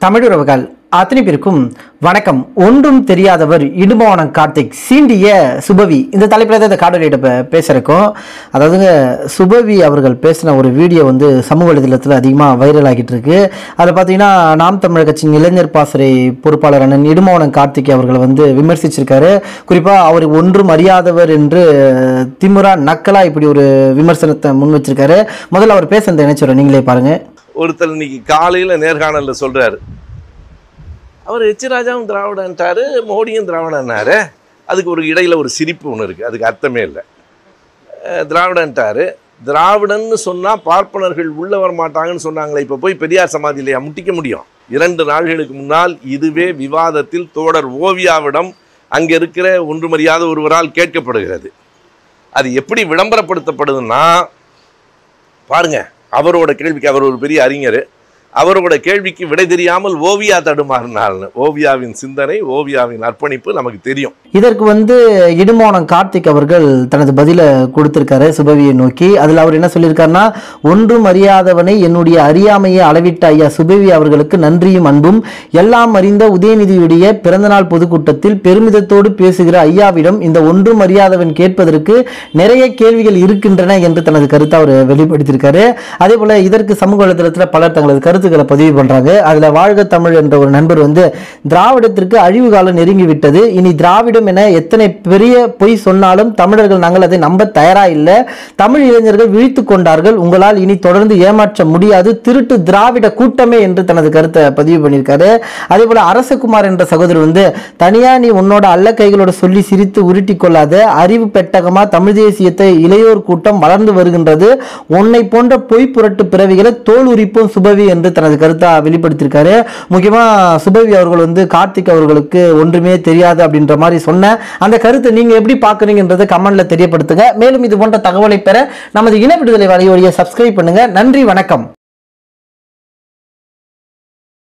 தமிழுறவுகள் அத்தனை பேருக்கும் வணக்கம் ஒன்றும் தெரியாதவர் இடுமோனம் கார்த்திக் சீண்டிய சுபவி இந்த தலைப்பில் தான் இந்த காடலிட்ட இப்போ பேசுகிறக்கும் அதாவதுங்க சுபவி அவர்கள் பேசின ஒரு வீடியோ வந்து சமூக வலைதளத்தில் அதிகமாக வைரல் ஆகிட்டு இருக்கு அதில் பார்த்தீங்கன்னா நாம் தமிழர் கட்சியின் இளைஞர் பாசறை பொறுப்பாளர் அண்ணன் இடுமோனம் கார்த்திக் அவர்கள் வந்து விமர்சிச்சிருக்காரு குறிப்பாக அவர் ஒன்றும் அறியாதவர் என்று திமுறா நக்கலா இப்படி ஒரு விமர்சனத்தை முன் வச்சிருக்காரு முதல்ல அவர் பேசுனதை நினைச்சுறேன் நீங்களே பாருங்க ஒருத்தர் இன்னைக்கு காலையில் நேர்காணலில் சொல்கிறாரு அவர் எச் ராஜாவும் திராவிடன்ட்டாரு மோடியும் திராவிடன்னாரு அதுக்கு ஒரு இடையில் ஒரு சிரிப்பு ஒன்று இருக்குது அதுக்கு அர்த்தமே இல்லை அஹ் திராவிடன்ட்டாரு திராவிடன்னு சொன்னால் பார்ப்பனர்கள் உள்ள வர மாட்டாங்கன்னு சொன்னாங்களே இப்போ போய் பெரியார் சமாதியிலையா முட்டிக்க முடியும் இரண்டு நாள்களுக்கு முன்னால் இதுவே விவாதத்தில் தோடர் ஓவியாவிடம் அங்கே இருக்கிற ஒன்றுமறியாத ஒருவரால் கேட்கப்படுகிறது அது எப்படி விளம்பரப்படுத்தப்படுதுன்னா பாருங்க அவரோட கேள்விக்கு அவர் ஒரு பெரிய அறிஞர் அவரோட கேள்விக்கு விடை தெரியாமல் ஓவியா தடுமாறினார்னு ஓவியாவின் சிந்தனை ஓவியாவின் அர்ப்பணிப்பு நமக்கு தெரியும் இதற்கு வந்து இடுமோனம் கார்த்திக் அவர்கள் தனது பதிலை கொடுத்திருக்காரு சுபவியை நோக்கி அதில் அவர் என்ன சொல்லியிருக்காருன்னா ஒன்றும் அறியாதவனை என்னுடைய அறியாமையை அளவிட்ட ஐயா சுபவி அவர்களுக்கு நன்றியும் அன்பும் எல்லாம் அறிந்த உதயநிதியுடைய பிறந்தநாள் பொதுக்கூட்டத்தில் பெருமிதத்தோடு பேசுகிற ஐயாவிடம் இந்த ஒன்றும் அறியாதவன் கேட்பதற்கு நிறைய கேள்விகள் இருக்கின்றன என்று தனது கருத்தை அவர் வெளிப்படுத்தியிருக்காரு அதே போல இதற்கு சமூக வலைதளத்தில் பலர் தங்களது கருத்துக்களை பதிவு பண்றாங்க அதுல வாழ்க தமிழ் என்ற ஒரு நண்பர் வந்து திராவிடத்திற்கு அழிவு காலம் நெருங்கி விட்டது இனி திராவிடம் என எத்தனை பெரிய பொய் சொன்னாலும் தமிழர்கள் நாங்கள் அதை நம்ப தயாரா இல்லை தமிழ் இளைஞர்கள் விழித்து கொண்டார்கள் உங்களால் இனி தொடர்ந்து ஏமாற்ற முடியாது திருட்டு திராவிட கூட்டமே என்று தனது கருத்தை பதிவு பண்ணியிருக்காரு அதே போல அரசகுமார் என்ற சகோதரர் வந்து தனியா நீ உன்னோட அல்ல கைகளோட சொல்லி சிரித்து உருட்டி கொள்ளாத அறிவு பெட்டகமா தமிழ் தேசியத்தை இளையோர் கூட்டம் வளர்ந்து வருகின்றது உன்னை போன்ற பொய் புரட்டு பிறவிகளை தோல் உரிப்போம் சுபவி என்று தனது கருத்தா வெளிப்படுத்தியிருக்காரு முக்கியமா சுபவி அவர்கள் வந்து கார்த்திக் அவர்களுக்கு ஒன்றுமே தெரியாது அப்படின்ற மாதிரி சொன்ன அந்த கருத்தை நீங்க எப்படி பாக்குறீங்கன்றதை கமெண்ட்ல தெரியப்படுத்துங்க மேலும் இது போன்ற தகவலை பெற நமது இன விடுதலை வலையொலியை சப்ஸ்கிரைப் பண்ணுங்க நன்றி வணக்கம்